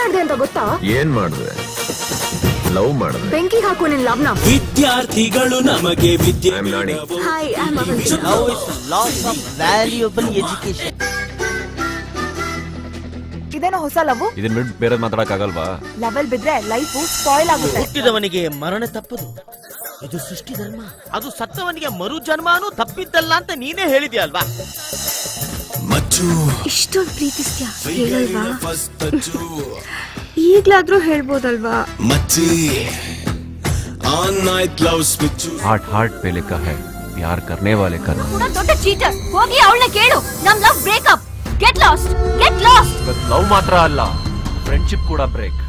ಮಾಡ್ದೆ ಅಂತ ಗೊತ್ತಾ ಏನ್ ಮಾಡಿದೆ ಲವ್ ಮಾಡಿದೆ ಬೆಂಕಿ ಹಾಕು ನಿನ್ ಲವ್ನ ವಿದ್ಯಾರ್ಥಿಗಳು ನಮಗೆ ವಿದ್ಯೆ I am Nani hi Now it's loss of valuable education. ಇದೇನೋ ಹೊಸ ಲವ್ ಇದನ್ ಬಿಟ್ಟು ಬೇರೆ ಮಾತಾಡಕ್ ಆಗಲ್ವಾ ಲೆವೆಲ್ ಬಿದ್ರೆ ಲೈಫ್ ಸ್ಪಾಯ್ಲ್ ಆಗುತ್ತೆ ಹುಟ್ಟಿದವನಿಗೆ ಮರಣ ತಪ್ಪದು ಇದು ಸೃಷ್ಟಿ ಧರ್ಮ ಅದು ಸತ್ತವನಿಗೆ ಮರು ಜನ್ಮಾನು ತಪ್ಪಿದ್ದಲ್ಲ ಅಂತ ನೀನೇ ಹೇಳಿದ್ಯಾ ಅಲ್ವಾ ಮಚ್ಚು ಇಷ್ಟೊಂದು ಪ್ರೀತಿಸ್ತ್ಯಾ ಹೇಳಲ್ವಾ ಫಸ್ಟ್ ಟಚ್ಚು ಈಗ್ಲಾದ್ರೂ ಹೇಳ್ಬೋದಲ್ವಾ ಮಚ್ಚಿ on night love switch heart heart पे लिखा है प्यार करने वाले का नाम ಕೂಡ ದೊಡ್ಡ ಚೀಟರ್ ಹೋಗಿ ಅವಳನ್ನ ಕೇಳು ನಮ್ love breakup get lost get lost love ಮಾತ್ರ ಅಲ್ಲ ಫ್ರೆಂಡ್ಶಿಪ್ ಕೂಡ ಬ್ರೇಕ್